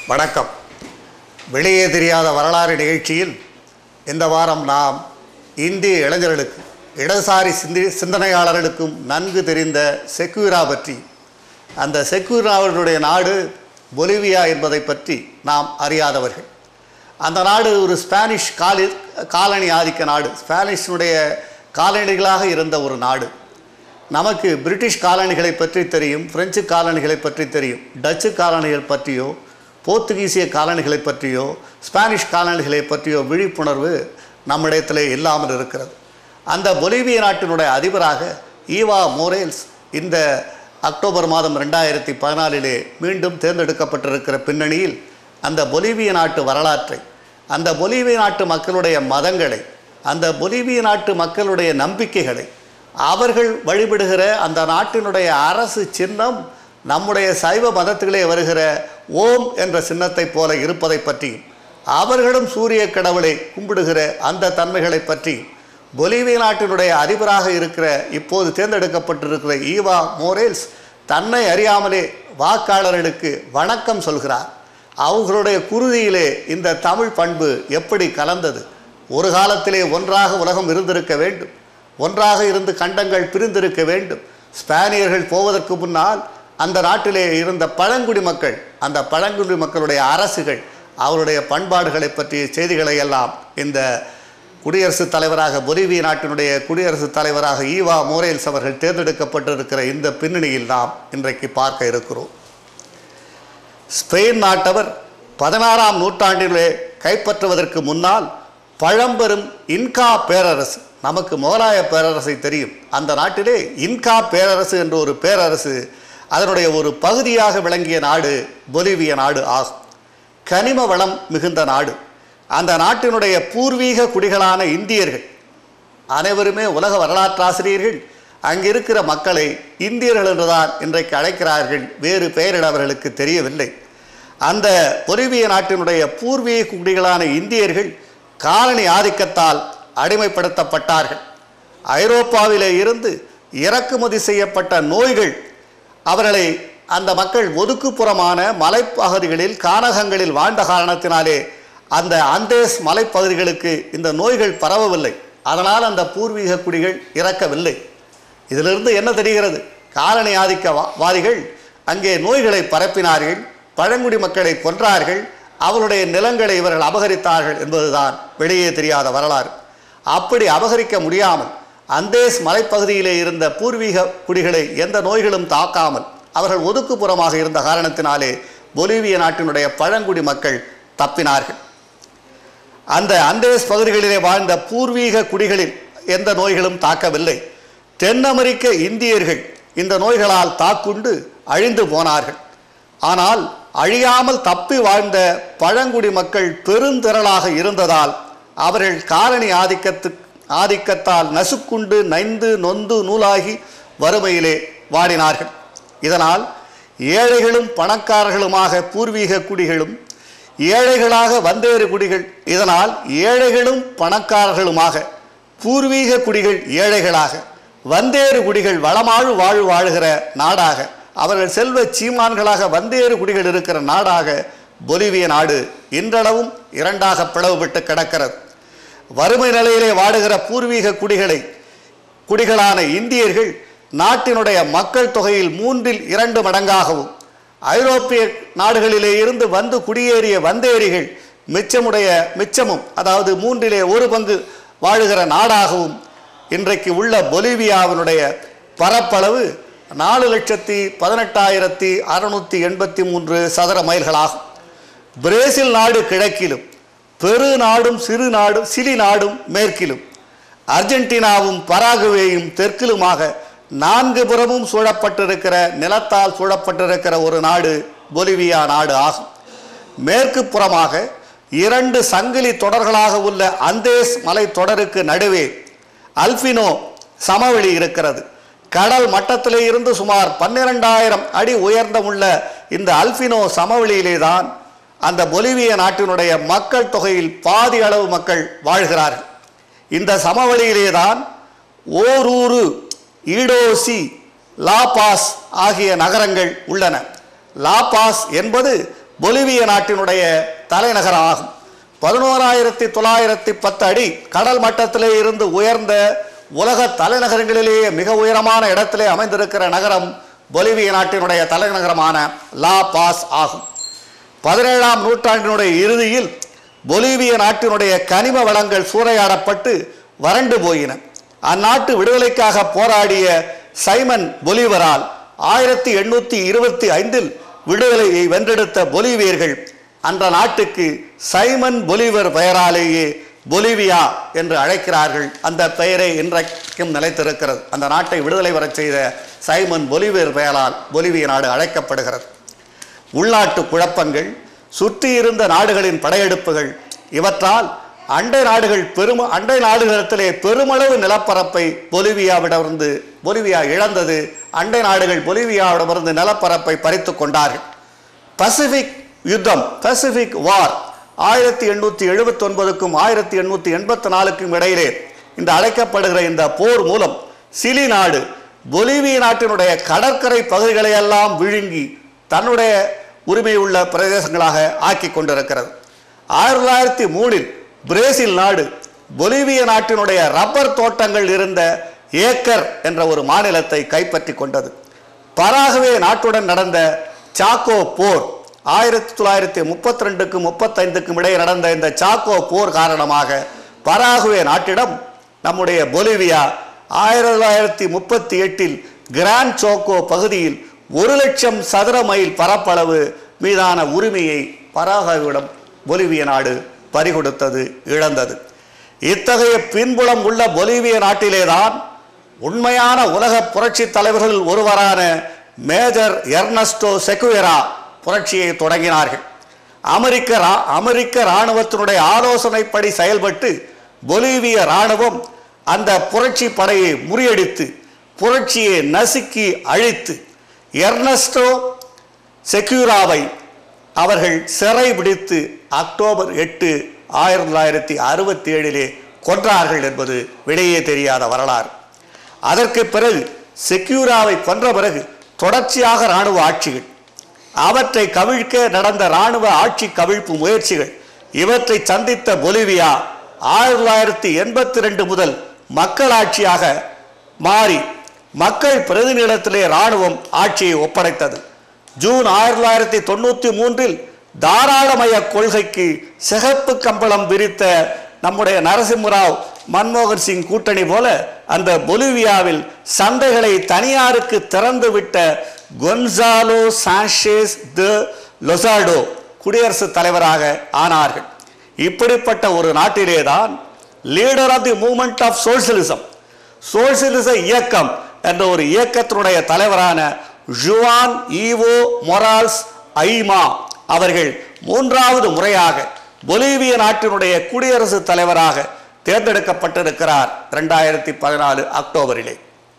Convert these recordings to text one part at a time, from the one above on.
வணக்கம் வெளியே தெரியாத வரலாறு நிகழ்ச்சியில் இந்த வாரம் நாம் இந்திய இளைஞர்களுக்கு இடதுசாரி சிந்தி சிந்தனையாளர்களுக்கும் நன்கு தெரிந்த செக்யூரா பற்றி அந்த செக்யூராவுடைய நாடு பொலிவியா என்பதை பற்றி நாம் அறியாதவர்கள் அந்த நாடு ஒரு ஸ்பானிஷ் காலி காலனி ஆதிக்க நாடு ஸ்பானிஷனுடைய காலனிகளாக இருந்த ஒரு நாடு நமக்கு பிரிட்டிஷ் காலனிகளை பற்றி தெரியும் பிரெஞ்சு காலனிகளை பற்றி தெரியும் டச்சு காலனிகள் பற்றியோ போர்த்துகீசிய காலனிகளை பற்றியோ ஸ்பானிஷ் காலனிகளை பற்றியோ விழிப்புணர்வு நம்மிடத்தில் இல்லாமல் இருக்கிறது அந்த பொலிவிய நாட்டினுடைய அதிபராக ஈவா மோரேல்ஸ் இந்த அக்டோபர் மாதம் ரெண்டாயிரத்தி பதினாலிலே மீண்டும் தேர்ந்தெடுக்கப்பட்டிருக்கிற பின்னணியில் அந்த பொலிவிய நாட்டு வரலாற்றை அந்த பொலிவிய நாட்டு மக்களுடைய மதங்களை அந்த பொலிவிய நாட்டு மக்களுடைய நம்பிக்கைகளை அவர்கள் வழிபடுகிற அந்த நாட்டினுடைய அரசு சின்னம் நம்முடைய சைவ மதத்திலே வருகிற ஓம் என்ற சின்னத்தைப் போல இருப்பதை பற்றி அவர்களும் சூரிய கடவுளை கும்பிடுகிற அந்த தன்மைகளை பற்றி பொலிவிய நாட்டினுடைய அதிபராக இருக்கிற இப்போது தேர்ந்தெடுக்கப்பட்டிருக்கிற ஈவா மோரேல்ஸ் தன்னை அறியாமலே வாக்காளர்களுக்கு வணக்கம் சொல்கிறார் அவர்களுடைய குருதியிலே இந்த தமிழ் பண்பு எப்படி கலந்தது ஒரு காலத்திலே ஒன்றாக உலகம் இருந்திருக்க வேண்டும் ஒன்றாக இருந்து கண்டங்கள் பிரிந்திருக்க வேண்டும் ஸ்பானியர்கள் போவதற்கு முன்னால் அந்த நாட்டிலே இருந்த பழங்குடி மக்கள் அந்த பழங்குடி மக்களுடைய அரசுகள் அவருடைய பண்பாடுகளை பற்றிய செய்திகளை எல்லாம் இந்த குடியரசுத் தலைவராக பொலிவிய நாட்டினுடைய குடியரசுத் தலைவராக ஈவா மோரேல்ஸ் அவர்கள் தேர்ந்தெடுக்கப்பட்டிருக்கிற இந்த பின்னணியில் நாம் இன்றைக்கு பார்க்க இருக்கிறோம் ஸ்பெயின் நாட்டவர் பதினாறாம் நூற்றாண்டிலே கைப்பற்றுவதற்கு முன்னால் பழம்பெரும் இன்கா பேரரசு நமக்கு முகலாய பேரரசை தெரியும் அந்த நாட்டிலே இன்கா பேரரசு என்ற ஒரு பேரரசு அதனுடைய ஒரு பகுதியாக விளங்கிய நாடு பொலிவிய நாடு ஆகும் கனிம வளம் மிகுந்த நாடு அந்த நாட்டினுடைய பூர்வீக குடிகளான இந்தியர்கள் அனைவருமே உலக வரலாற்றாசிரியர்கள் அங்கிருக்கிற மக்களை இந்தியர்கள் என்றுதான் இன்றைக்கு அழைக்கிறார்கள் வேறு பெயரிட அவர்களுக்கு தெரியவில்லை அந்த பொலிவிய நாட்டினுடைய பூர்வீக குடிகளான இந்தியர்கள் காலனி ஆதிக்கத்தால் அடிமைப்படுத்தப்பட்டார்கள் ஐரோப்பாவிலே இருந்து இறக்குமதி செய்யப்பட்ட நோய்கள் அவர்களை அந்த மக்கள் ஒதுக்குப்புறமான மலைப்பகுதிகளில் கானகங்களில் வாழ்ந்த காரணத்தினாலே அந்த அந்தேஸ் மலைப்பகுதிகளுக்கு இந்த நோய்கள் பரவவில்லை அதனால் அந்த பூர்வீக குடிகள் இறக்கவில்லை இதிலிருந்து என்ன தெரிகிறது காலனி ஆதிக்க வா- வாதிகள் அங்கே நோய்களை பரப்பினார்கள் பழங்குடி மக்களை கொன்றார்கள் அவருடைய நிலங்களை இவர்கள் அபகரித்தார்கள் என்பதுதான் வெளியே தெரியாத வரலாறு அப்படி அபகரிக்க முடியாமல் அந்தேஸ் மலைப்பகுதியிலே இருந்த பூர்வீக குடிகளை எந்த நோய்களும் தாக்காமல் அவர்கள் ஒதுக்குப்புறமாக இருந்த காரணத்தினாலே பொலிவிய நாட்டினுடைய பழங்குடி மக்கள் தப்பினார்கள் அந்த அந்தேஸ் பகுதிகளிலே வாழ்ந்த பூர்வீக குடிகளில் எந்த நோய்களும் தாக்கவில்லை தென் அமெரிக்க இந்தியர்கள் இந்த நோய்களால் தாக்குண்டு அழிந்து போனார்கள் ஆனால் அழியாமல் தப்பி வாழ்ந்த பழங்குடி மக்கள் பெருந்திரளாக இருந்ததால் அவர்கள் காலனி ஆதிக்கத்து ஆதிக்கத்தால் நசுக்குண்டு நைந்து நொந்து நூலாகி வறுமையிலே வாடினார்கள் இதனால் ஏழைகளும் பணக்காரர்களுமாக பூர்வீக குடிகளும் ஏழைகளாக வந்தேறு குடிகள் இதனால் ஏழைகளும் பணக்காரர்களுமாக பூர்வீக குடிகள் ஏழைகளாக வந்தேறு குடிகள் வளமாழு வாழ் வாழுகிற நாடாக அவர்கள் செல்வ சீமான்களாக வந்தேறு குடிகள் இருக்கிற நாடாக பொலிவிய நாடு இன்றளவும் இரண்டாக பிளவுபட்டு கிடக்கிறது வறுமை நிலையிலே வாடுகிற பூர்வீக குடிகளை குடிகளான இந்தியர்கள் நாட்டினுடைய மக்கள் தொகையில் மூன்றில் இரண்டு மடங்காகவும் ஐரோப்பிய நாடுகளிலே இருந்து வந்து குடியேறிய வந்தேரிகள் மிச்சமுடைய மிச்சமும் அதாவது மூன்றிலே ஒரு பங்கு வாழுகிற நாடாகவும் இன்றைக்கு உள்ள பொலிவியாவினுடைய பரப்பளவு நாலு லட்சத்தி பதினெட்டாயிரத்தி அறுநூற்றி எண்பத்தி மூன்று சதுர மைல்களாகும் பிரேசில் நாடு கிழக்கிலும் பெரு நாடும் சிறு நாடும் சிலி நாடும் மேற்கிலும் அர்ஜென்டினாவும் பராகுவேயும் தெற்கிலுமாக நான்கு புறமும் சூழப்பட்டிருக்கிற நிலத்தால் சூழப்பட்டிருக்கிற ஒரு நாடு பொலிவியா நாடு ஆகும் மேற்கு புறமாக இரண்டு சங்கிலி தொடர்களாக உள்ள அந்தேஸ் மலை தொடருக்கு நடுவே அல்பினோ சமவெளி இருக்கிறது கடல் மட்டத்திலே இருந்து சுமார் பன்னிரெண்டாயிரம் அடி உயர்ந்தமுள்ள இந்த அல்பினோ சமவெளியிலே தான் அந்த பொலிவிய நாட்டினுடைய மக்கள் தொகையில் பாதி அளவு மக்கள் வாழ்கிறார்கள் இந்த சமவெளியிலே தான் ஓரூரு ஈடோசி லாபாஸ் ஆகிய நகரங்கள் உள்ளன லாபாஸ் என்பது பொலிவிய நாட்டினுடைய தலைநகர் ஆகும் பதினோராயிரத்தி தொள்ளாயிரத்தி பத்து அடி கடல் மட்டத்திலே இருந்து உயர்ந்த உலக தலைநகரங்களிலேயே மிக உயரமான இடத்திலே அமைந்திருக்கிற நகரம் பொலிவிய நாட்டினுடைய தலைநகரமான லா பாஸ் ஆகும் பதினேழாம் நூற்றாண்டினுடைய இறுதியில் பொலிவிய நாட்டினுடைய கனிம வளங்கள் சூறையாடப்பட்டு வறண்டு போயின அந்நாட்டு விடுதலைக்காக போராடிய சைமன் பொலிவரால் ஆயிரத்தி எண்ணூற்றி இருபத்தி ஐந்தில் விடுதலையை வென்றெடுத்த பொலிவியர்கள் அந்த நாட்டுக்கு சைமன் பொலிவர் பெயராலேயே பொலிவியா என்று அழைக்கிறார்கள் அந்த பெயரே இன்றைக்கும் நிலைத்திருக்கிறது அந்த நாட்டை விடுதலை வரச் செய்த சைமன் பொலிவியர் பெயரால் பொலிவிய நாடு அழைக்கப்படுகிறது உள்நாட்டு குழப்பங்கள் சுற்றி இருந்த நாடுகளின் படையெடுப்புகள் இவற்றால் அண்டை நாடுகள் பெரும் அண்டை நாடுகளிடத்திலே பெருமளவு நிலப்பரப்பை பொலிவியாவிடமிருந்து பொலிவியா இழந்தது அண்டை நாடுகள் பொலிவியாவிடமிருந்து நிலப்பரப்பை பறித்து கொண்டார்கள் பசிபிக் யுத்தம் பசிபிக் வார் ஆயிரத்தி எண்ணூற்றி எழுபத்தி ஒன்பதுக்கும் ஆயிரத்தி எண்ணூற்றி எண்பத்தி நாலுக்கும் இடையிலே இந்த அழைக்கப்படுகிற இந்த போர் மூலம் சிலி நாடு பொலிவிய நாட்டினுடைய கடற்கரை பகுதிகளை எல்லாம் விழுங்கி தன்னுடைய உரிமை உள்ள பிரதேசங்களாக ஆக்கி கொண்டிருக்கிறது ஆயிரத்தி தொள்ளாயிரத்தி மூணில் பிரேசில் நாடு பொலிவிய நாட்டினுடைய ரப்பர் தோட்டங்கள் இருந்த ஏக்கர் என்ற ஒரு மாநிலத்தை கைப்பற்றி கொண்டது பராகவே நாட்டுடன் நடந்த சாக்கோ போர் ஆயிரத்தி தொள்ளாயிரத்தி முப்பத்தி ரெண்டுக்கும் முப்பத்தைந்துக்கும் இடையே நடந்த இந்த சாக்கோ போர் காரணமாக பராகுவே நாட்டிடம் நம்முடைய பொலிவியா ஆயிரத்தி தொள்ளாயிரத்தி முப்பத்தி எட்டில் கிராண்ட் சோக்கோ பகுதியில் ஒரு லட்சம் சதுர மைல் பரப்பளவு மீதான உரிமையை பராகுவிடம் பொலிவிய நாடு பறிகொடுத்தது இழந்தது இத்தகைய பின்புலம் உள்ள பொலிவிய நாட்டிலேதான் உண்மையான உலக புரட்சி தலைவர்களில் ஒருவரான மேஜர் எர்னஸ்டோ செகுவேரா புரட்சியை தொடங்கினார்கள் அமெரிக்க ரா- அமெரிக்க இராணுவத்தினுடைய ஆலோசனைப்படி செயல்பட்டு பொலிவிய இராணுவம் அந்த புரட்சி படையை முறியடித்து புரட்சியை நசுக்கி அழித்து எர்னஸ்டோ செக்யூராவை அவர்கள் சிறை பிடித்து அக்டோபர் எட்டு ஆயிரத்தி தொள்ளாயிரத்தி அறுபத்தி ஏழிலே கொன்றார்கள் என்பது விடையே தெரியாத வரலாறு அதற்கு பிறகு செக்யூராவை கொன்ற பிறகு தொடர்ச்சியாக இராணுவ ஆட்சிகள் அவற்றை கவிழ்க்க நடந்த இராணுவ ஆட்சி கவிழ்ப்பு முயற்சிகள் இவற்றை சந்தித்த பொலிவியா ஆயிரத்தி தொள்ளாயிரத்தி எண்பத்தி ரெண்டு முதல் மக்களாட்சியாக மாறி மக்கள் பிரதிநிலத்திலே இராணுவம் ஆட்சியை ஒப்படைத்தது ஜூன் ஆயிரத்தி தொள்ளாயிரத்தி தொண்ணூற்றி மூன்றில் தாராளமய கொள்கைக்கு சிகப்பு கம்பளம் விரித்த நம்முடைய நரசிம்மராவ் மன்மோகன் சிங் கூட்டணி போல அந்த பொலிவியாவில் சந்தைகளை தனியாருக்கு திறந்துவிட்ட கொன்சாலோ சாnchez த லொசாடோ குடியரசுத் தலைவராக ஆனார்கள் இப்படிப்பட்ட ஒரு நாட்டிலேதான் leader of the movement of socialism சோசியலிச இயக்கம் என்ற ஒரு இயக்கத்தினுடைய தலைவரான ஜுவான் ஈவோ மொரால்ஸ் ஐமா அவர்கள் மூன்றாவது முறையாக பொலிவிய நாட்டினுடைய குடியரசுத் தலைவராக தேர்ந்தெடுக்கப்பட்டிருக்கிறார் ரெண்டாயிரத்தி பதினாலு அக்டோபரிலே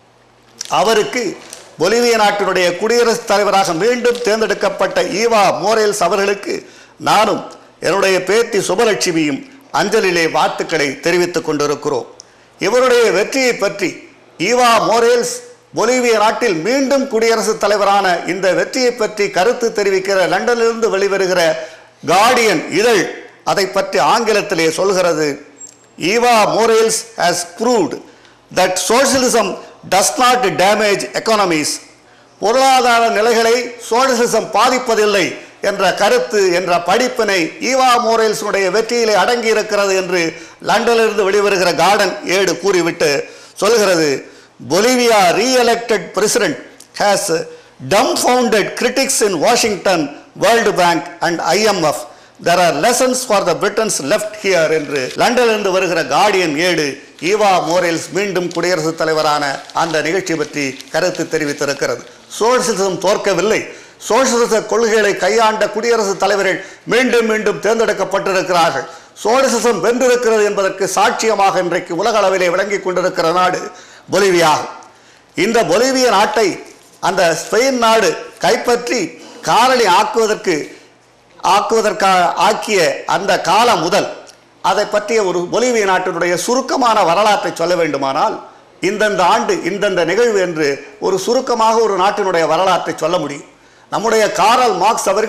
அவருக்கு பொலிவிய நாட்டினுடைய குடியரசுத் தலைவராக மீண்டும் தேர்ந்தெடுக்கப்பட்ட ஈவா மோரேல்ஸ் அவர்களுக்கு நானும் என்னுடைய பேத்தி சுபலட்சுமியும் அஞ்சலிலே வாழ்த்துக்களை தெரிவித்துக் கொண்டிருக்கிறோம் இவருடைய வெற்றியை பற்றி ஈவா மோரேல்ஸ் பொலிவிய நாட்டில் மீண்டும் குடியரசுத் தலைவரான இந்த வெற்றியை பற்றி கருத்து தெரிவிக்கிற லண்டனிலிருந்து வெளிவருகிற கார்டியன் இதழ் அதை பற்றி ஆங்கிலத்திலே சொல்கிறது Evo Morales has proved that socialism does not damage economies பொருளாதார நிலைகளை சோழசிசம் பாதிப்பதில்லை என்ற கருத்து என்ற படிப்பினை ஈவா மோரேல்ஸுடைய வெற்றியிலே அடங்கி இருக்கிறது என்று லண்டனிலிருந்து வெளிவருகிற கார்டன் ஏடு கூறிவிட்டு சொல்கிறது Bolivia reelected president has dumbfounded critics in Washington, World Bank and IMF. There are lessons for the Britons left here என்று லண்டனிலிருந்து வருகிற கார்டியன் ஏடு ஈவா மோரேல்ஸ் மீண்டும் குடியரசுத் தலைவரான அந்த நிகழ்ச்சி பற்றி கருத்து தெரிவித்திருக்கிறது சோசியலிசம் தோற்கவில்லை சோசியலிச கொள்கைகளை கையாண்ட குடியரசுத் தலைவர்கள் மீண்டும் மீண்டும் தேர்ந்தெடுக்கப்பட்டிருக்கிறார்கள் சோசியலிசம் வென்றிருக்கிறது என்பதற்கு சாட்சியமாக இன்றைக்கு உலக அளவிலே விளங்கிக் கொண்டிருக்கிற நாடு பொலிவியா இந்த பொலிவிய நாட்டை அந்த ஸ்பெயின் நாடு கைப்பற்றி காலனி ஆக்குவதற்கு ஆக்குவதற்காக ஆக்கிய அந்த காலம் முதல் அதை பற்றிய ஒரு பொலிவிய நாட்டினுடைய சுருக்கமான வரலாற்றை சொல்ல வேண்டுமானால் இந்தந்த ஆண்டு இந்தந்த நிகழ்வு என்று ஒரு சுருக்கமாக ஒரு நாட்டினுடைய வரலாற்றை சொல்ல முடியும் நம்முடைய காரல் மார்க்ஸ் அவர்கள்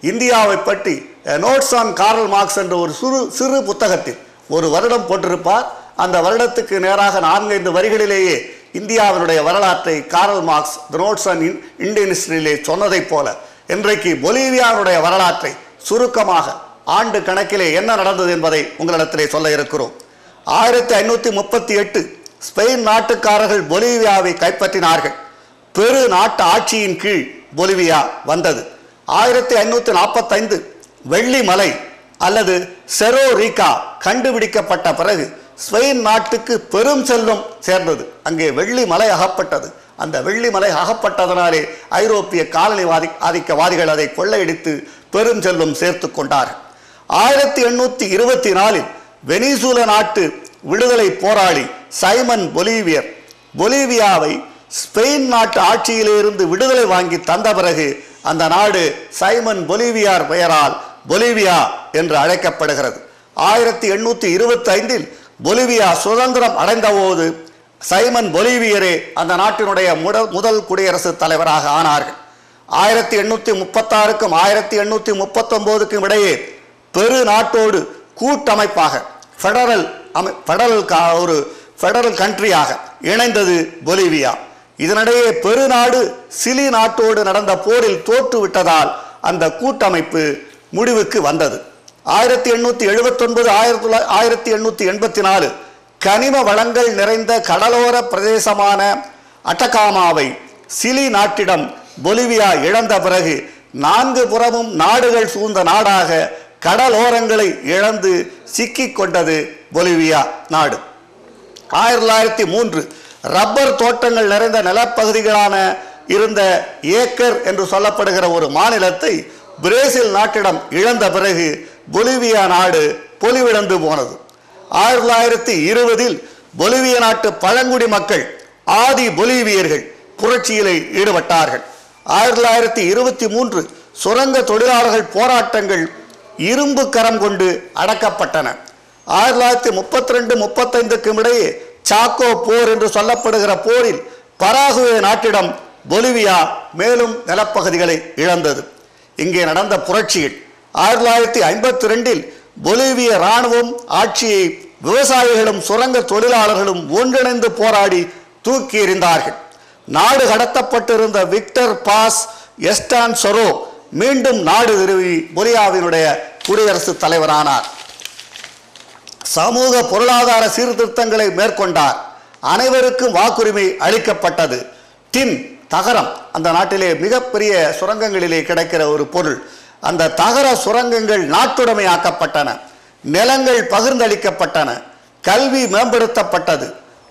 இந்தியாவை பற்றி நோட்ஸ் ஆன் கார்ல் மார்க்ஸ் என்ற ஒரு சிறு சிறு புத்தகத்தில் ஒரு வருடம் போட்டிருப்பார் அந்த வருடத்துக்கு நேராக நான்கைந்து வரிகளிலேயே இந்தியாவினுடைய வரலாற்றை Karl Marx the notes on Indian ஹிஸ்டரியிலே சொன்னதைப் போல இன்றைக்கு பொலிவியாவுடைய வரலாற்றை சுருக்கமாக ஆண்டு கணக்கிலே என்ன நடந்தது என்பதை உங்களிடத்திலே சொல்ல இருக்கிறோம் ஆயிரத்தி ஐநூற்றி முப்பத்தி எட்டு ஸ்பெயின் நாட்டுக்காரர்கள் பொலிவியாவை கைப்பற்றினார்கள் பெரு நாட்டு ஆட்சியின் கீழ் பொலிவியா வந்தது ஆயிரத்தி ஐநூற்றி நாற்பத்தைந்து வெள்ளி மலை அல்லது செரோ ரீகா கண்டுபிடிக்கப்பட்ட பிறகு ஸ்பெயின் நாட்டுக்கு பெரும் செல்வம் சேர்ந்தது அங்கே வெள்ளி மலை அகப்பட்டது அந்த வெள்ளி மலை அகப்பட்டதனாலே ஐரோப்பிய காலனிவாதி ஆதிக்கவாதிகள் அதை கொள்ளையடித்து பெரும் செல்வம் சேர்த்து கொண்டார்கள் ஆயிரத்தி எண்ணூற்றி இருபத்தி நாலில் வெனிசூல நாட்டு விடுதலை போராளி சைமன் பொலிவியர் பொலிவியாவை ஸ்பெயின் நாட்டு ஆட்சியிலிருந்து விடுதலை வாங்கி தந்த பிறகு அந்த நாடு சைமன் பொலிவியார் பெயரால் பொலிவியா என்று அழைக்கப்படுகிறது ஆயிரத்தி எண்ணூற்றி இருபத்தி ஐந்தில் பொலிவியா சுதந்திரம் அடைந்தபோது சைமன் பொலிவியரே அந்த நாட்டினுடைய முதல் முதல் குடியரசுத் தலைவராக ஆனார்கள் ஆயிரத்தி எண்ணூற்றி முப்பத்தாறுக்கும் ஆயிரத்தி எண்ணூற்றி முப்பத்தொம்போதுக்கும் இடையே பெரு நாட்டோடு கூட்டமைப்பாக ஃபெடரல் அமை ஃபெடரல் கா ஒரு ஃபெடரல் கண்ட்ரியாக இணைந்தது பொலிவியா இதனிடையே பெருநாடு சிலி நாட்டோடு நடந்த போரில் தோற்று விட்டதால் அந்த கூட்டமைப்பு முடிவுக்கு வந்தது ஆயிரத்தி எண்ணூற்றி எழுபத்தொன்பது ஆயிரத்தி தொள்ளா ஆயிரத்தி எண்ணூற்றி எண்பத்தி நாலு கனிம வளங்கள் நிறைந்த கடலோர பிரதேசமான அட்டகாமாவை சிலி நாட்டிடம் பொலிவியா இழந்த பிறகு நான்கு புறமும் நாடுகள் சூழ்ந்த நாடாக கடலோரங்களை இழந்து சிக்கிக் கொண்டது பொலிவியா நாடு ஆயிரத்தி தொள்ளாயிரத்தி மூன்று ரப்பர் தோட்டங்கள் நிறைந்த நிலப்பகுதிகளான இருந்த ஏக்கர் என்று சொல்லப்படுகிற ஒரு மாநிலத்தை பிரேசில் நாட்டிடம் இழந்த பிறகு பொலிவியா நாடு பொலிவிழந்து போனது ஆயிரத்தி தொள்ளாயிரத்தி இருபதில் பொலிவிய நாட்டு பழங்குடி மக்கள் ஆதி பொலிவியர்கள் புரட்சியிலே ஈடுபட்டார்கள் ஆயிரத்தி தொள்ளாயிரத்தி இருபத்தி மூன்று சுரங்க தொழிலாளர்கள் போராட்டங்கள் இரும்பு கரம் கொண்டு அடக்கப்பட்டன ஆயிரத்தி தொள்ளாயிரத்தி முப்பத்தி ரெண்டு முப்பத்தைந்துக்கும் இடையே சாக்கோ போர் என்று சொல்லப்படுகிற போரில் பராகுவே நாட்டிடம் பொலிவியா மேலும் நிலப்பகுதிகளை இழந்தது இங்கே நடந்த புரட்சியில் ஆயிரத்தி தொள்ளாயிரத்தி ஐம்பத்தி ரெண்டில் பொலிவிய இராணுவம் ஆட்சியை விவசாயிகளும் சுரங்க தொழிலாளர்களும் ஒன்றிணைந்து போராடி தூக்கி எறிந்தார்கள் நாடு கடத்தப்பட்டிருந்த விக்டர் பாஸ் எஸ்டான் சொரோ மீண்டும் நாடு திரும்பி பொலியாவினுடைய குடியரசுத் தலைவரானார் சமூக பொருளாதார சீர்திருத்தங்களை மேற்கொண்டார் அனைவருக்கும் வாக்குரிமை அளிக்கப்பட்டது டின் தகரம் அந்த நாட்டிலே மிகப்பெரிய சுரங்கங்களிலே கிடைக்கிற ஒரு பொருள் அந்த தகர சுரங்கங்கள் நாட்டுடைமையாக்கப்பட்டன நிலங்கள் பகிர்ந்தளிக்கப்பட்டன கல்வி மேம்படுத்தப்பட்டது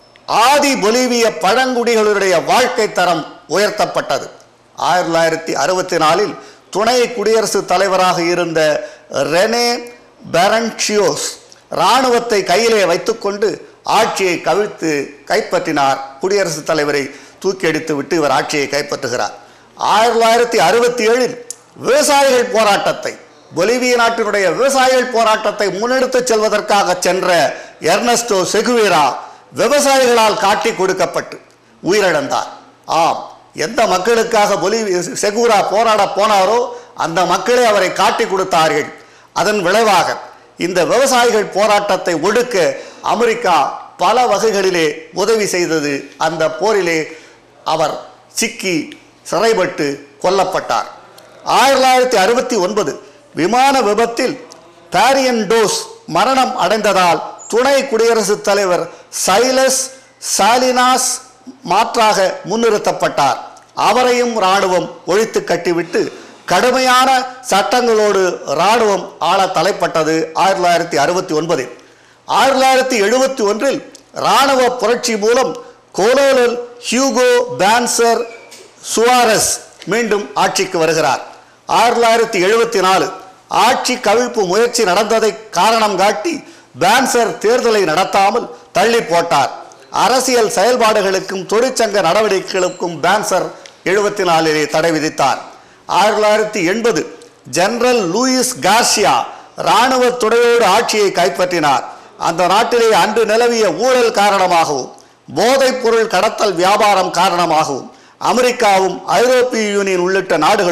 ஆதி பொலிவிய பழங்குடிகளுடைய வாழ்க்கை தரம் உயர்த்தப்பட்டது ஆயிரத்தி தொள்ளாயிரத்தி அறுபத்தி நாலில் துணை குடியரசுத் தலைவராக இருந்த ரெனே பெரன்ஷியோஸ் இராணுவத்தை கையிலே வைத்துக்கொண்டு ஆட்சியை கவிழ்த்து கைப்பற்றினார் குடியரசுத் தலைவரை தூக்கி அடித்து விட்டு இவர் ஆட்சியை கைப்பற்றுகிறார் ஆயிரத்தி தொள்ளாயிரத்தி அறுபத்தி ஏழில் விவசாயிகள் போராட்டத்தை பொலிவிய நாட்டினுடைய விவசாயிகள் போராட்டத்தை முன்னெடுத்துச் செல்வதற்காக சென்ற எர்னஸ்டோ செகுவேரா விவசாயிகளால் காட்டி கொடுக்கப்பட்டு உயிரிழந்தார் ஆம் எந்த மக்களுக்காக பொலிவி செகுரா போராட போனாரோ அந்த மக்களே அவரை காட்டி கொடுத்தார்கள் அதன் விளைவாக இந்த விவசாயிகள் போராட்டத்தை ஒடுக்க அமெரிக்கா பல வகைகளிலே உதவி செய்தது அந்த போரிலே அவர் சிக்கி சிறைப்பட்டு கொல்லப்பட்டார் ஆயிரத்தி தொள்ளாயிரத்தி அறுபத்தி ஒன்பது விமான விபத்தில் பாரியன் டோஸ் மரணம் அடைந்ததால் துணை குடியரசுத் தலைவர் சைலஸ் சாலினாஸ் மாற்றாக முன்னிறுத்தப்பட்டார் அவரையும் இராணுவம் ஒழித்து கட்டிவிட்டு கடுமையான சட்டங்களோடு இராணுவம் ஆள தலைப்பட்டது ஆயிரத்தி தொள்ளாயிரத்தி அறுபத்தி ஒன்பதில் ஆயிரத்தி தொள்ளாயிரத்தி எழுபத்தி ஒன்றில் இராணுவ புரட்சி மூலம் கோலோலல் ஹியூகோ பேன்சர் சுவாரஸ் மீண்டும் ஆட்சிக்கு வருகிறார் ஆயிரத்தி தொள்ளாயிரத்தி எழுபத்தி நாலு ஆட்சி கவிழ்ப்பு முயற்சி நடந்ததை காரணம் காட்டி பேன்சர் தேர்தலை நடத்தாமல் தள்ளி போட்டார் அரசியல் செயல்பாடுகளுக்கும் தொழிற்சங்க நடவடிக்கைகளுக்கும் பேன்சர் எழுபத்தி நாலிலே தடை விதித்தார் ஆயிரத்தி தொள்ளாயிரத்தி எண்பது ஜெனரல் லூயிஸ் கார்சியா இராணுவ துறையோடு ஆட்சியை கைப்பற்றினார் அந்த நாட்டிலே அன்று நிலவிய ஊழல் காரணமாகவும் போதைப் பொருள் கடத்தல் வியாபாரம் காரணமாகவும் அமெரிக்காவும் ஐரோப்பிய யூனியன் உள்ளிட்ட நாடுகளும்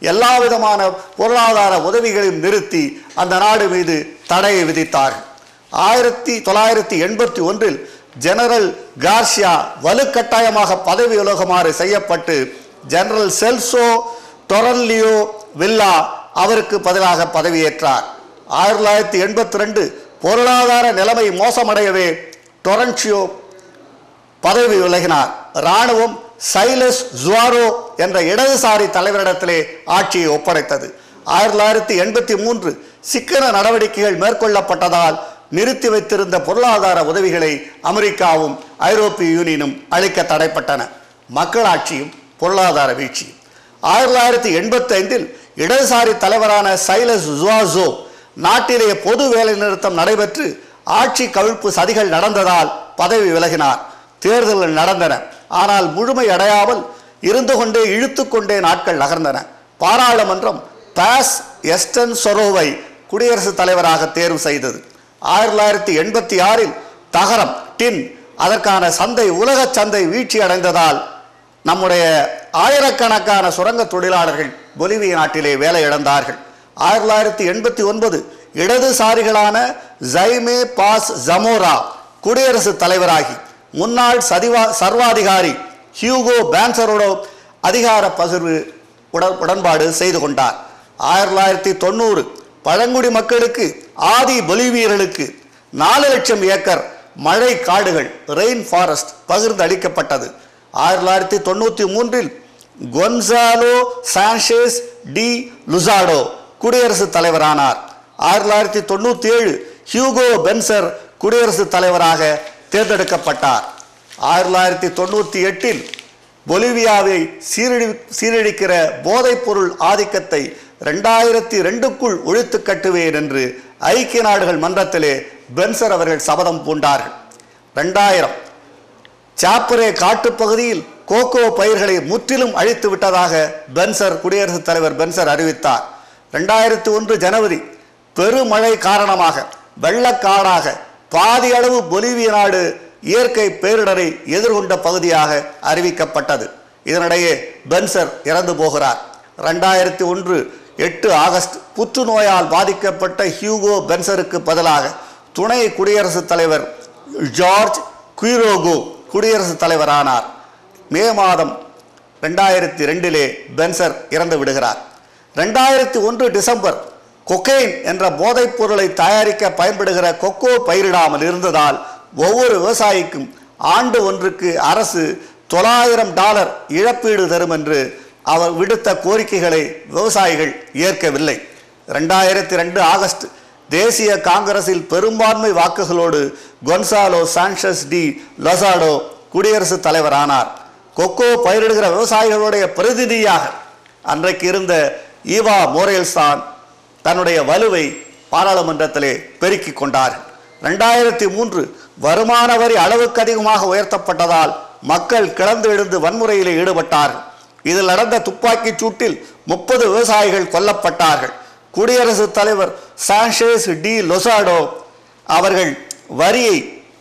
எல்லா விதமான பொருளாதார உதவிகளையும் நிறுத்தி அந்த நாடு மீது தடையை விதித்தார்கள் ஆயிரத்தி தொள்ளாயிரத்தி எண்பத்தி ஒன்றில் ஜெனரல் கார்சியா வலுக்கட்டாயமாக பதவி விலகுமாறு செய்யப்பட்டு ஜெனரல் செல்சோ டொரன்லியோ வில்லா அவருக்கு பதிலாக பதவியேற்றார் ஆயிரத்தி தொள்ளாயிரத்தி எண்பத்தி ரெண்டு பொருளாதார நிலைமை மோசமடையவே டொரன்ஷியோ பதவி விலகினார் இராணுவம் சைலஸ் ஜுவாரோ என்ற இடதுசாரி தலைவரிடத்திலே ஆட்சியை ஒப்படைத்தது ஆயிரத்தி தொள்ளாயிரத்தி எண்பத்தி மூன்று சிக்கன நடவடிக்கைகள் மேற்கொள்ளப்பட்டதால் நிறுத்தி வைத்திருந்த பொருளாதார உதவிகளை அமெரிக்காவும் ஐரோப்பிய யூனியனும் அளிக்க தடைப்பட்டன மக்களாட்சியும் பொருளாதார வீழ்ச்சியும் ஆயிரத்தி தொள்ளாயிரத்தி எண்பத்தி ஐந்தில் இடதுசாரி தலைவரான சைலஸ் ஜுவாசோ நாட்டிலே பொது வேலைநிறுத்தம் நடைபெற்று ஆட்சி கவிழ்ப்பு சதிகள் நடந்ததால் பதவி விலகினார் தேர்தல்கள் நடந்தன ஆனால் முழுமை அடையாமல் இருந்து கொண்டே இழுத்து கொண்டே நாட்கள் நகர்ந்தன பாராளுமன்றம் பாஸ் எஸ்டன் சொரோவை குடியரசுத் தலைவராக தேர்வு செய்தது ஆயிரத்தி தொள்ளாயிரத்தி எண்பத்தி ஆறில் தகரம் டின் அதற்கான சந்தை உலக சந்தை வீழ்ச்சி அடைந்ததால் நம்முடைய ஆயிரக்கணக்கான சுரங்க தொழிலாளர்கள் பொலிவிய நாட்டிலே வேலை இழந்தார்கள் ஆயிரத்தி தொள்ளாயிரத்தி எண்பத்தி ஒன்பது இடதுசாரிகளான ஜைமே பாஸ் ஜமோரா குடியரசுத் தலைவராகி முன்னாள் சதிவா சர்வாதிகாரி ஹியூகோ பேன்சரோட அதிகார பகிர்வு உடன் உடன்பாடு செய்து கொண்டார் ஆயிரத்தி தொள்ளாயிரத்தி தொண்ணூறு பழங்குடி மக்களுக்கு ஆதி பொலிவியர்களுக்கு நாலு லட்சம் ஏக்கர் மழை காடுகள் ரெயின் ஃபாரஸ்ட் பகிர்ந்து அளிக்கப்பட்டது ஆயிரத்தி தொள்ளாயிரத்தி தொண்ணூற்றி மூன்றில் கொன்சாலோ சான்சேஸ் டி லுசாடோ குடியரசுத் தலைவரானார் ஆயிரத்தி தொள்ளாயிரத்தி தொண்ணூற்றி ஏழு ஹியூகோ பென்சர் குடியரசுத் தலைவராக தேர்ந்தெடுக்கப்பட்டார் ஆயிரத்தி தொள்ளாயிரத்தி தொண்ணூற்றி எட்டில் பொலிவியாவை சீரழி சீரழிக்கிற போதைப்பொருள் ஆதிக்கத்தை ரெண்டாயிரத்தி ரெண்டுக்குள் ஒழித்து கட்டுவேன் என்று ஐக்கிய நாடுகள் மன்றத்திலே பென்சர் அவர்கள் சபதம் பூண்டார்கள் ரெண்டாயிரம் சாப்பரே காட்டுப்பகுதியில் கோகோ பயிர்களை முற்றிலும் அழித்து விட்டதாக பென்சர் குடியரசுத் தலைவர் பென்சர் அறிவித்தார் ரெண்டாயிரத்தி ஒன்று ஜனவரி பெருமழை காரணமாக வெள்ளக்காடாக பாதி அளவு பொலிவிய நாடு இயற்கை பேரிடரை எதிர்கொண்ட பகுதியாக அறிவிக்கப்பட்டது இதனிடையே பென்சர் இறந்து போகிறார் ரெண்டாயிரத்தி ஒன்று எட்டு ஆகஸ்ட் புற்றுநோயால் பாதிக்கப்பட்ட ஹியூகோ பென்சருக்கு பதிலாக துணை குடியரசுத் தலைவர் ஜார்ஜ் குயிரோகோ குடியரசுத் தலைவரானார் மே மாதம் ரெண்டாயிரத்தி ரெண்டிலே பென்சர் இறந்து விடுகிறார் ரெண்டாயிரத்தி ஒன்று டிசம்பர் கொக்கைன் என்ற போதைப் பொருளை தயாரிக்க பயன்படுகிற கொக்கோ பயிரிடாமல் இருந்ததால் ஒவ்வொரு விவசாயிக்கும் ஆண்டு ஒன்றுக்கு அரசு தொள்ளாயிரம் டாலர் இழப்பீடு தரும் என்று அவர் விடுத்த கோரிக்கைகளை விவசாயிகள் ஏற்கவில்லை ரெண்டாயிரத்தி ரெண்டு ஆகஸ்ட் தேசிய காங்கிரஸில் பெரும்பான்மை வாக்குகளோடு கொன்சாலோ சான்சஸ் டி லொசாடோ குடியரசுத் தலைவரானார் கொக்கோ பயிரிடுகிற விவசாயிகளுடைய பிரதிநிதியாக அன்றைக்கு இருந்த ஈவா மோரேல்ஸ் தான் தன்னுடைய வலுவை பாராளுமன்றத்திலே பெருக்கிக் கொண்டார் ரெண்டாயிரத்தி மூன்று வருமான வரி அளவுக்கு அதிகமாக உயர்த்தப்பட்டதால் மக்கள் கிளந்து எழுந்து வன்முறையில் ஈடுபட்டார்கள் இதில் நடந்த துப்பாக்கிச் சூட்டில் முப்பது விவசாயிகள் கொல்லப்பட்டார்கள் குடியரசுத் தலைவர் சான்சேஸ் டி லொசாடோ அவர்கள் வரியை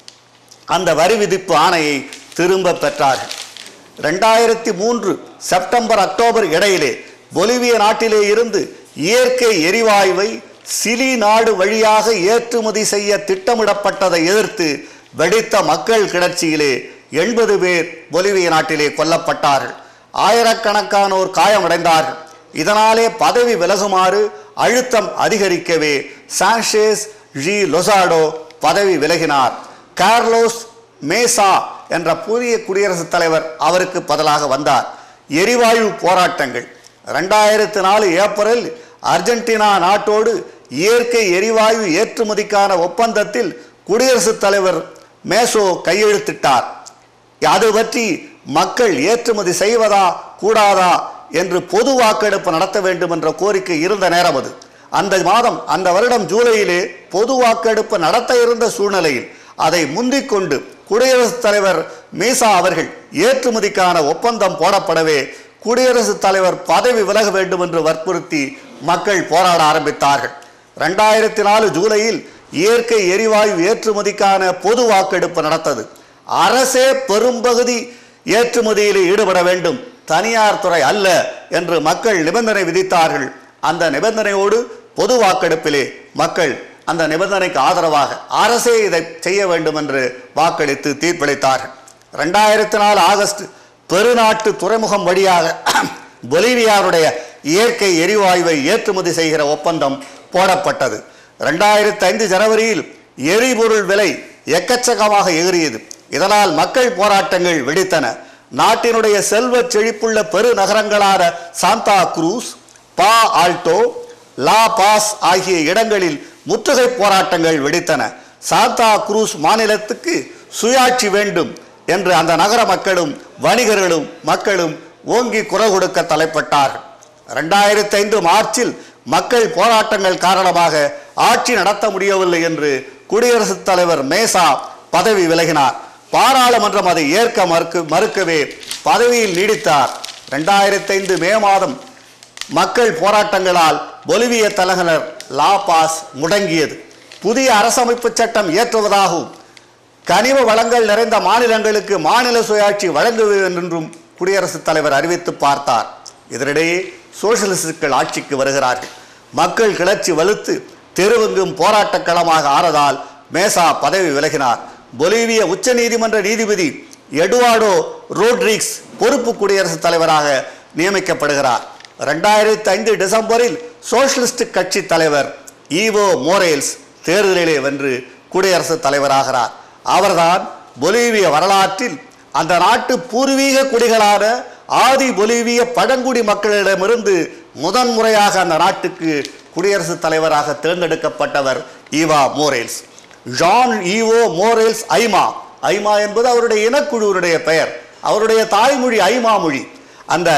அந்த வரி விதிப்பு ஆணையை திரும்ப பெற்றார்கள் ரெண்டாயிரத்தி மூன்று செப்டம்பர் அக்டோபர் இடையிலே பொலிவிய நாட்டிலே இருந்து இயற்கை எரிவாயுவை சிலி நாடு வழியாக ஏற்றுமதி செய்ய திட்டமிடப்பட்டதை எதிர்த்து வெடித்த மக்கள் கிளர்ச்சியிலே எண்பது பேர் பொலிவிய நாட்டிலே கொல்லப்பட்டார்கள் ஆயிரக்கணக்கானோர் காயமடைந்தார்கள் இதனாலே பதவி விலகுமாறு அழுத்தம் அதிகரிக்கவே சான்சேஸ் ஜி லொசாடோ பதவி விலகினார் கார்லோஸ் மேசா என்ற புதிய குடியரசுத் தலைவர் அவருக்கு பதிலாக வந்தார் எரிவாயு போராட்டங்கள் ரெண்டாயிரத்து நாலு ஏப்ரல் அர்ஜென்டினா நாட்டோடு இயற்கை எரிவாயு ஏற்றுமதிக்கான ஒப்பந்தத்தில் குடியரசுத் தலைவர் மேசோ கையெழுத்திட்டார் அது பற்றி மக்கள் ஏற்றுமதி செய்வதா கூடாதா என்று பொது வாக்கெடுப்பு நடத்த வேண்டும் என்ற கோரிக்கை இருந்த நேரம் அது அந்த மாதம் அந்த வருடம் ஜூலையிலே பொது வாக்கெடுப்பு நடத்த இருந்த சூழ்நிலையில் அதை முந்திக் கொண்டு குடியரசுத் தலைவர் மீசா அவர்கள் ஏற்றுமதிக்கான ஒப்பந்தம் போடப்படவே குடியரசுத் தலைவர் பதவி விலக வேண்டும் என்று வற்புறுத்தி மக்கள் போராட ஆரம்பித்தார்கள் ரெண்டாயிரத்தி நாலு ஜூலையில் இயற்கை எரிவாயு ஏற்றுமதிக்கான பொது வாக்கெடுப்பு நடத்தது அரசே பெரும்பகுதி ஏற்றுமதியில் ஈடுபட வேண்டும் தனியார் துறை அல்ல என்று மக்கள் நிபந்தனை விதித்தார்கள் அந்த நிபந்தனையோடு பொது வாக்கெடுப்பிலே மக்கள் அந்த நிபந்தனைக்கு ஆதரவாக அரசே இதை செய்ய வேண்டும் என்று வாக்களித்து தீர்ப்பளித்தார்கள் ரெண்டாயிரத்தி நாலு ஆகஸ்ட் பெருநாட்டு துறைமுகம் வழியாக பொலிவியாருடைய இயற்கை எரிவாயுவை ஏற்றுமதி செய்கிற ஒப்பந்தம் போடப்பட்டது ரெண்டாயிரத்தி ஐந்து ஜனவரியில் எரிபொருள் விலை எக்கச்சக்கமாக எகிறியது இதனால் மக்கள் போராட்டங்கள் வெடித்தன நாட்டினுடைய செல்வச் செழிப்புள்ள பெருநகரங்களான சாந்தா குரூஸ் பா ஆல்டோ லா பாஸ் ஆகிய இடங்களில் முற்றுகை போராட்டங்கள் வெடித்தன சாந்தா குரூஸ் மாநிலத்துக்கு சுயாட்சி வேண்டும் என்று அந்த நகர மக்களும் வணிகர்களும் மக்களும் ஓங்கி குரல் கொடுக்க தலைப்பட்டார்கள் ரெண்டாயிரத்தி ஐந்து மார்ச்சில் மக்கள் போராட்டங்கள் காரணமாக ஆட்சி நடத்த முடியவில்லை என்று குடியரசுத் தலைவர் மேசா பதவி விலகினார் பாராளுமன்றம் அதை ஏற்க மறுக்க மறுக்கவே பதவியில் நீடித்தார் ரெண்டாயிரத்தி ஐந்து மே மாதம் மக்கள் போராட்டங்களால் பொலிவிய தலைநகர் லா பாஸ் முடங்கியது புதிய அரசமைப்பு சட்டம் இயற்றுவதாகவும் கனிம வளங்கள் நிறைந்த மாநிலங்களுக்கு மாநில சுயாட்சி வழங்குவேன் என்றும் குடியரசுத் தலைவர் அறிவித்து பார்த்தார் இதனிடையே சோசியலிஸ்டுகள் ஆட்சிக்கு வருகிறார்கள் மக்கள் கிளர்ச்சி வலுத்து தெருவெங்கும் போராட்டக் களமாக ஆறதால் மேசா பதவி விலகினார் பொலிவிய உச்சநீதிமன்ற நீதிபதி எடுவார்டோ ரோட்ரிக்ஸ் பொறுப்பு குடியரசுத் தலைவராக நியமிக்கப்படுகிறார் ரெண்டாயிரத்தி ஐந்து டிசம்பரில் சோசியலிஸ்ட் கட்சி தலைவர் ஈவோ மோரேல்ஸ் தேர்தலிலே வென்று குடியரசுத் தலைவராகிறார் அவர்தான் பொலிவிய வரலாற்றில் அந்த நாட்டு பூர்வீக குடிகளான ஆதி பொலிவிய பழங்குடி மக்களிடமிருந்து முதன்முறையாக அந்த நாட்டுக்கு குடியரசுத் தலைவராக தேர்ந்தெடுக்கப்பட்டவர் Evo Morales Juan Evo Morales Ayma Ayma என்பது அவருடைய இனக்குழுவினுடைய பெயர் அவருடைய தாய்மொழி ஐமா மொழி அந்த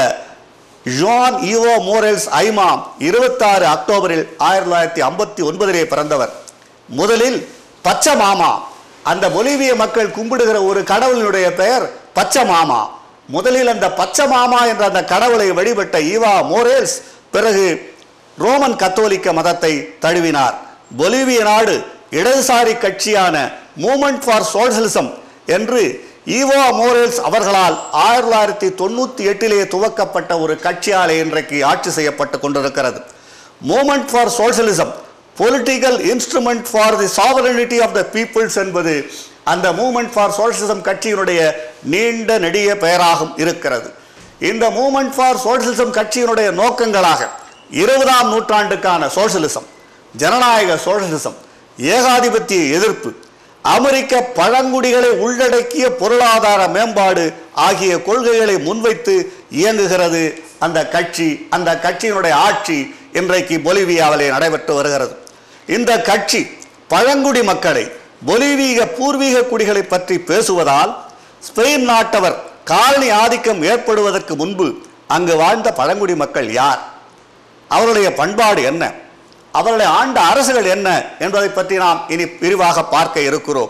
ஜான் ஈவோ மோரேல்ஸ் ஐமா இருபத்தாறு அக்டோபரில் ஆயிரத்தி தொள்ளாயிரத்தி ஐம்பத்தி ஒன்பதிலே பிறந்தவர் முதலில் பச்சை மாமா அந்த பொலிவிய மக்கள் கும்பிடுகிற ஒரு கடவுளினுடைய பெயர் பச்சை மாமா முதலில் அந்த பச்சை மாமா என்ற அந்த கடவுளை வழிபட்ட ஈவா மோரேல்ஸ் பிறகு ரோமன் கத்தோலிக்க மதத்தை தழுவினார் பொலிவிய நாடு இடதுசாரி கட்சியான மூமெண்ட் ஃபார் சோஷலிசம் என்று ஈவோ மோரேல்ஸ் அவர்களால் ஆயிரத்தி தொள்ளாயிரத்தி தொண்ணூற்றி எட்டிலே துவக்கப்பட்ட ஒரு கட்சியாலே இன்றைக்கு ஆட்சி செய்யப்பட்டு கொண்டிருக்கிறது movement for socialism political instrument for the sovereignty of the peoples என்பது அந்த மூமெண்ட் ஃபார் சோஷலிசம் கட்சியினுடைய நீண்ட நெடிய பெயராகும் இருக்கிறது இந்த மூமெண்ட் ஃபார் சோஷலிசம் கட்சியினுடைய நோக்கங்களாக இருபதாம் நூற்றாண்டுக்கான சோஷலிசம் ஜனநாயக சோஷலிசம் ஏகாதிபத்திய எதிர்ப்பு அமெரிக்க பழங்குடிகளை உள்ளடக்கிய பொருளாதார மேம்பாடு ஆகிய கொள்கைகளை முன்வைத்து இயங்குகிறது அந்த கட்சி அந்த கட்சியினுடைய ஆட்சி இன்றைக்கு பொலிவியாவிலே நடைபெற்று வருகிறது இந்த கட்சி பழங்குடி மக்களை பொலிவீக பூர்வீக குடிகளை பற்றி பேசுவதால் ஸ்பெயின் நாட்டவர் காலனி ஆதிக்கம் ஏற்படுவதற்கு முன்பு அங்கு வாழ்ந்த பழங்குடி மக்கள் யார் அவருடைய பண்பாடு என்ன அவருடைய ஆண்ட அரசுகள் என்ன என்பதை பற்றி நாம் இனி விரிவாக பார்க்க இருக்கிறோம்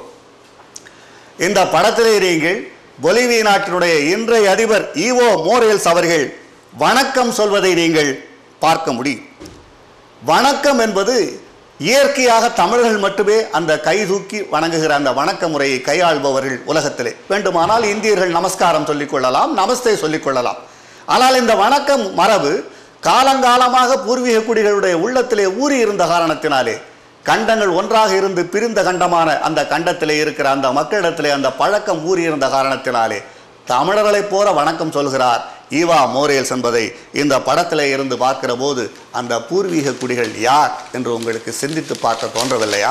இந்த படத்திலே நீங்கள் பொலிவிய நாட்டினுடைய இன்றைய அதிபர் ஈவோ மோரேல்ஸ் அவர்கள் வணக்கம் சொல்வதை நீங்கள் பார்க்க முடியும் வணக்கம் என்பது இயற்கையாக தமிழர்கள் மட்டுமே அந்த கை தூக்கி வணங்குகிற அந்த வணக்க முறையை கையாள்பவர்கள் உலகத்திலே வேண்டுமானால் இந்தியர்கள் நமஸ்காரம் சொல்லிக் கொள்ளலாம் நமஸ்தே சொல்லிக் கொள்ளலாம் ஆனால் இந்த வணக்கம் மரபு காலங்காலமாக பூர்வீக குடிகளுடைய உள்ளத்திலே ஊறி இருந்த காரணத்தினாலே கண்டங்கள் ஒன்றாக இருந்து பிரிந்த கண்டமான அந்த கண்டத்திலே இருக்கிற அந்த மக்களிடத்திலே அந்த பழக்கம் ஊறி இருந்த காரணத்தினாலே தமிழர்களைப் போல வணக்கம் சொல்கிறார் ஈவா மோரேல்ஸ் என்பதை இந்த படத்திலே இருந்து பார்க்கிற போது அந்த பூர்வீக குடிகள் யார் என்று உங்களுக்கு சிந்தித்து பார்க்க தோன்றவில்லையா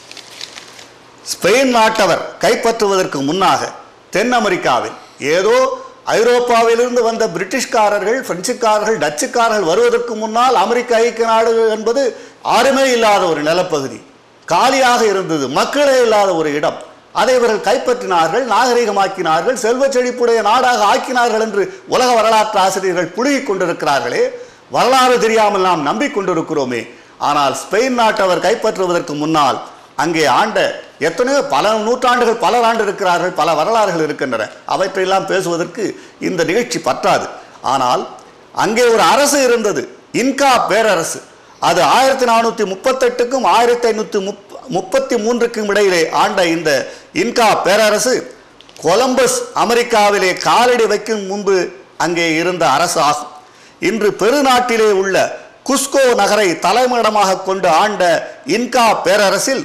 ஸ்பெயின் நாட்டவர் கைப்பற்றுவதற்கு முன்னாக தென் அமெரிக்காவில் ஏதோ ஐரோப்பாவிலிருந்து வந்த பிரிட்டிஷ்காரர்கள் பிரெஞ்சுக்காரர்கள் டச்சுக்காரர்கள் வருவதற்கு முன்னால் அமெரிக்க ஐக்கிய நாடு என்பது யாருமே இல்லாத ஒரு நிலப்பகுதி காலியாக இருந்தது மக்களே இல்லாத ஒரு இடம் அதை இவர்கள் கைப்பற்றினார்கள் நாகரிகமாக்கினார்கள் செல்வச் செழிப்புடைய நாடாக ஆக்கினார்கள் என்று உலக வரலாற்று ஆசிரியர்கள் புழுகிக் கொண்டிருக்கிறார்களே வரலாறு தெரியாமல் நாம் நம்பிக்கொண்டிருக்கிறோமே ஆனால் ஸ்பெயின் நாட்டவர் கைப்பற்றுவதற்கு முன்னால் அங்கே ஆண்ட எத்தனையோ பல நூற்றாண்டுகள் பல ஆண்டு இருக்கிறார்கள் பல வரலாறுகள் இருக்கின்றன அவற்றையெல்லாம் பேசுவதற்கு இந்த நிகழ்ச்சி பற்றாது ஆனால் அங்கே ஒரு அரசு இருந்தது இன்கா பேரரசு அது ஆயிரத்தி நானூற்றி முப்பத்தெட்டுக்கும் ஆயிரத்தி ஐநூற்றி முப் முப்பத்தி மூன்றுக்கும் இடையிலே ஆண்ட இந்த இன்கா பேரரசு கொலம்பஸ் அமெரிக்காவிலே காலடி வைக்கும் முன்பு அங்கே இருந்த அரசு ஆகும் இன்று பெருநாட்டிலே உள்ள குஸ்கோ நகரை தலைமையிடமாக கொண்டு ஆண்ட இன்கா பேரரசில்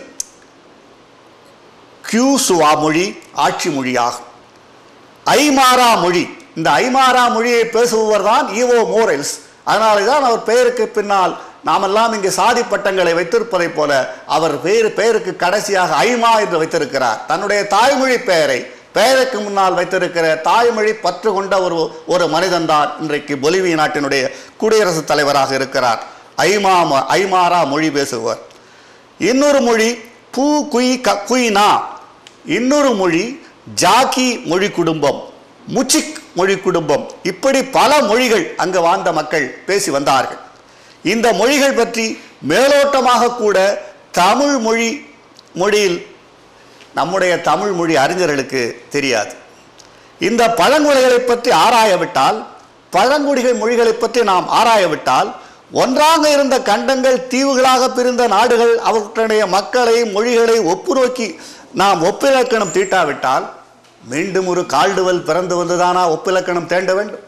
கியூசுவா மொழி ஆட்சி மொழியாகும் ஐமாரா மொழி இந்த ஐமாரா மொழியை பேசுபவர் தான் ஈவோ மோரல்ஸ் அதனால தான் அவர் பெயருக்கு பின்னால் நாமெல்லாம் இங்கே சாதி பட்டங்களை வைத்திருப்பதைப் போல அவர் பெயர் பெயருக்கு கடைசியாக ஐமா என்று வைத்திருக்கிறார் தன்னுடைய தாய்மொழி பெயரை பெயருக்கு முன்னால் வைத்திருக்கிற தாய்மொழி பற்று கொண்ட ஒரு ஒரு மனிதன் தான் இன்றைக்கு பொலிவிய நாட்டினுடைய குடியரசுத் தலைவராக இருக்கிறார் ஐமா ஐமாரா மொழி பேசுபவர் இன்னொரு மொழி பூ குய் க குயினா இன்னொரு மொழி ஜாக்கி மொழி குடும்பம் முச்சிக் மொழி குடும்பம் இப்படி பல மொழிகள் அங்கு வாழ்ந்த மக்கள் பேசி வந்தார்கள் இந்த மொழிகள் பற்றி மேலோட்டமாக கூட தமிழ் மொழி மொழியில் நம்முடைய தமிழ் மொழி அறிஞர்களுக்கு தெரியாது இந்த பழங்குடிகளை பற்றி ஆராயவிட்டால் பழங்குடிகள் மொழிகளை பற்றி நாம் ஆராயவிட்டால் ஒன்றாக இருந்த கண்டங்கள் தீவுகளாக பிரிந்த நாடுகள் அவற்றுடைய மக்களை மொழிகளை ஒப்புநோக்கி நாம் ஒப்பிலக்கணம் தீட்டாவிட்டால் மீண்டும் ஒரு கால்டுவல் பிறந்து வந்துதானா ஒப்பிலக்கணம் தேண்ட வேண்டும்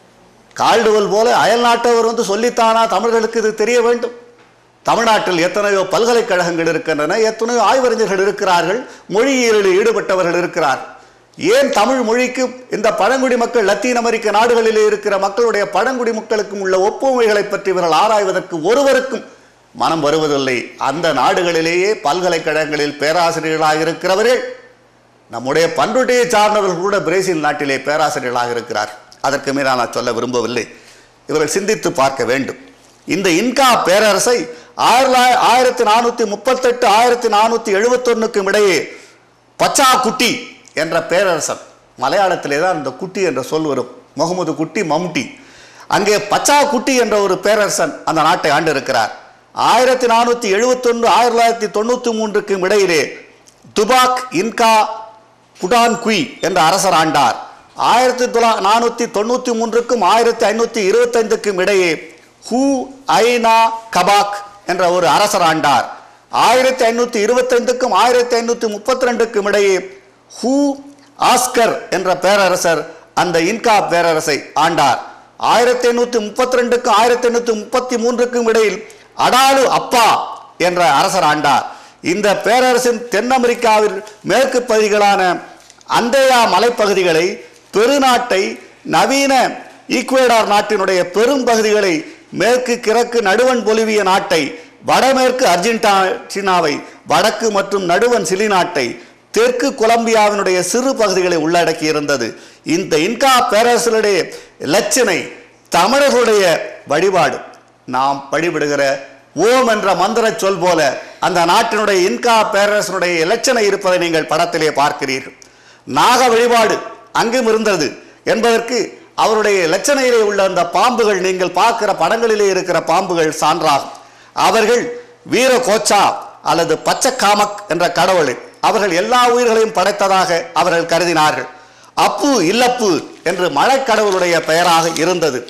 கால்டுவல் போல அயல் நாட்டவர் வந்து சொல்லித்தானா தமிழர்களுக்கு இது தெரிய வேண்டும் தமிழ்நாட்டில் எத்தனையோ பல்கலைக்கழகங்கள் இருக்கின்றன எத்தனையோ ஆய்வறிஞர்கள் இருக்கிறார்கள் மொழியியலில் ஈடுபட்டவர்கள் இருக்கிறார்கள் ஏன் தமிழ் மொழிக்கு இந்த பழங்குடி மக்கள் லத்தீன் அமெரிக்க நாடுகளிலே இருக்கிற மக்களுடைய பழங்குடி மக்களுக்கும் உள்ள ஒப்புமைகளை பற்றி இவர்கள் ஆராய்வதற்கு ஒருவருக்கும் மனம் வருவதில்லை அந்த நாடுகளிலேயே பல்கலைக்கழகங்களில் பேராசிரியர்களாக இருக்கிறவர்கள் நம்முடைய பண்ருட்டியை சார்ந்தவர்கள் கூட பிரேசில் நாட்டிலே பேராசிரியர்களாக இருக்கிறார் அதற்கு மேல் நான் சொல்ல விரும்பவில்லை இவர்கள் சிந்தித்து பார்க்க வேண்டும் இந்த இன்கா பேரரசை ஆயிரத்தி ஆயிரத்தி நானூற்றி முப்பத்தெட்டு ஆயிரத்தி நானூற்றி எழுபத்தொன்னுக்கும் இடையே பச்சா குட்டி என்ற பேரரசன் மலையாளத்திலே தான் இந்த குட்டி என்ற சொல் வரும் முகமது குட்டி மம்டி அங்கே பச்சா குட்டி என்ற ஒரு பேரரசன் அந்த நாட்டை ஆண்டு இருக்கிறார் ஆயிரத்தி நானூற்றி எழுபத்தொன்று ஆயிரத்தி தொள்ளாயிரத்தி தொண்ணூற்றி மூன்றுக்கும் இடையிலே துபாக் இன்கா புடான் குய் என்ற அரசர் ஆண்டார் ஆயிரத்தி தொள்ளா நானூற்றி தொண்ணூற்றி மூன்றுக்கும் ஆயிரத்தி ஐநூற்றி இருபத்தைந்துக்கும் இடையே ஹூ ஐனா கபாக் என்ற ஒரு அரசர் ஆண்டார் ஆயிரத்தி ஐநூற்றி இருபத்தைந்துக்கும் ஆயிரத்தி ஐநூற்றி முப்பத்தி ரெண்டுக்கும் இடையே ஹூ ஆஸ்கர் என்ற பேரரசர் அந்த இன்கா பேரரசை ஆண்டார் ஆயிரத்தி எண்ணூற்றி முப்பத்தி ரெண்டுக்கும் ஆயிரத்தி எண்ணூற்றி முப்பத்தி மூன்றுக்கும் இடையில் அடாலு அப்பா என்ற அரசர் ஆண்டார் இந்த பேரரசின் தென் அமெரிக்காவில் மேற்கு பகுதிகளான அந்தேயா மலைப்பகுதிகளை பெருநாட்டை நவீன ஈக்குவேடார் நாட்டினுடைய பெரும் பகுதிகளை மேற்கு கிழக்கு நடுவன் பொலிவிய நாட்டை வடமேற்கு அர்ஜென்டினாவை வடக்கு மற்றும் நடுவன் சிலி நாட்டை தெற்கு கொலம்பியாவினுடைய சிறு பகுதிகளை உள்ளடக்கி இருந்தது இந்த இன்கா பேரரசுடைய இலச்சினை தமிழர்களுடைய வழிபாடு நாம் வழிபடுகிற ஓம் என்ற மந்திர சொல் போல அந்த நாட்டினுடைய இன்கா பேரரசனுடைய இலச்சனை இருப்பதை நீங்கள் படத்திலே பார்க்கிறீர்கள் நாக வழிபாடு அங்கும் இருந்தது என்பதற்கு அவருடைய இலச்சனையிலே உள்ள அந்த பாம்புகள் நீங்கள் பார்க்கிற படங்களிலே இருக்கிற பாம்புகள் சான்றாகும் அவர்கள் வீர கோச்சா அல்லது பச்சைக்காமக் என்ற கடவுளை அவர்கள் எல்லா உயிர்களையும் படைத்ததாக அவர்கள் கருதினார்கள் அப்பு இல்லப்பு என்று மழைக்கடவுளுடைய பெயராக இருந்தது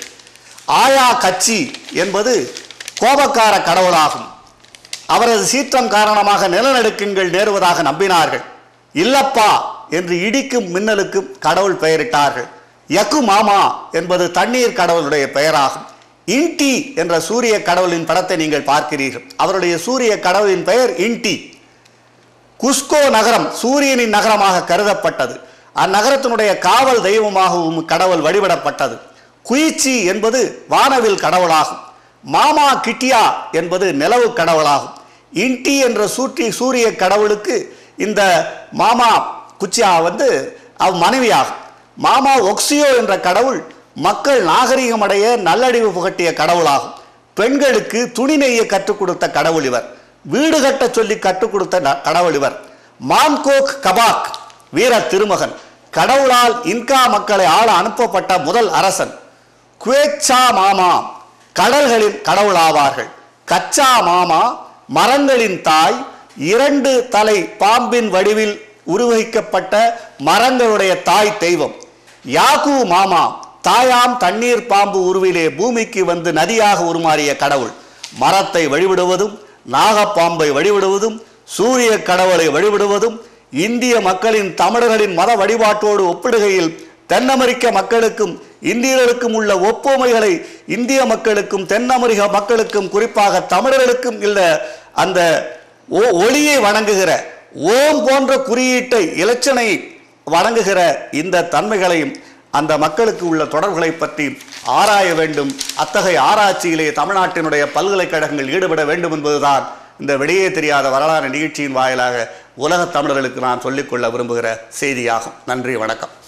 ஆயா கச்சி என்பது கோபக்கார கடவுளாகும் அவரது சீற்றம் காரணமாக நிலநடுக்கங்கள் நேருவதாக நம்பினார்கள் இல்லப்பா என்று இடிக்கும் மின்னலுக்கும் கடவுள் பெயரிட்டார்கள் யக்கு மாமா என்பது தண்ணீர் கடவுளுடைய பெயராகும் இன்டி என்ற சூரிய கடவுளின் படத்தை நீங்கள் பார்க்கிறீர்கள் அவருடைய சூரிய கடவுளின் பெயர் இன்டி குஸ்கோ நகரம் சூரியனின் நகரமாக கருதப்பட்டது அந்நகரத்தினுடைய காவல் தெய்வமாகவும் கடவுள் வழிபடப்பட்டது குயிச்சி என்பது வானவில் கடவுளாகும் மாமா கிட்டியா என்பது நிலவு கடவுளாகும் இன்டி என்ற சூட்டி சூரிய கடவுளுக்கு இந்த மாமா குச்சியா வந்து அவ் மனைவியாகும் மாமா ஒக்சியோ என்ற கடவுள் மக்கள் நாகரிகம் அடைய நல்லடிவு புகட்டிய கடவுளாகும் பெண்களுக்கு துணி நெய்ய கற்றுக் கொடுத்த கடவுள் இவர் வீடு கட்ட சொல்லி கற்றுக் கொடுத்த ந- கடவுள் இவர் மான்கோக் கபாக் வீர திருமகன் கடவுளால் இன்கா மக்களை ஆள அனுப்பப்பட்ட முதல் அரசன் குவேச்சா மாமா கடல்களின் கடவுளாவார்கள் கச்சா மாமா மரங்களின் தாய் இரண்டு தலை பாம்பின் வடிவில் உருவகிக்கப்பட்ட மரங்களுடைய தாய் தெய்வம் யாகு மாமா தாயாம் தண்ணீர் பாம்பு உருவிலே பூமிக்கு வந்து நதியாக உருமாறிய கடவுள் மரத்தை வழிபடுவதும் நாகப்பாம்பை வழிபடுவதும் சூரிய கடவுளை வழிபடுவதும் இந்திய மக்களின் தமிழர்களின் மத வழிபாட்டோடு ஒப்பிடுகையில் தென் அமெரிக்க மக்களுக்கும் இந்தியர்களுக்கும் உள்ள ஒப்புமைகளை இந்திய மக்களுக்கும் தென் அமெரிக்க மக்களுக்கும் குறிப்பாக தமிழர்களுக்கும் உள்ள அந்த ஒ- ஒளியை வணங்குகிற ஓம் போன்ற குறியீட்டை இலச்சனை வணங்குகிற இந்த தன்மைகளையும் அந்த மக்களுக்கு உள்ள தொடர்புகளை பற்றி ஆராய வேண்டும் அத்தகைய ஆராய்ச்சியிலே தமிழ்நாட்டினுடைய பல்கலைக்கழகங்கள் ஈடுபட வேண்டும் என்பதுதான் இந்த வெளியே தெரியாத வரலாறு நிகழ்ச்சியின் வாயிலாக உலகத் தமிழர்களுக்கு நான் சொல்லிக்கொள்ள விரும்புகிற செய்தியாகும் நன்றி வணக்கம்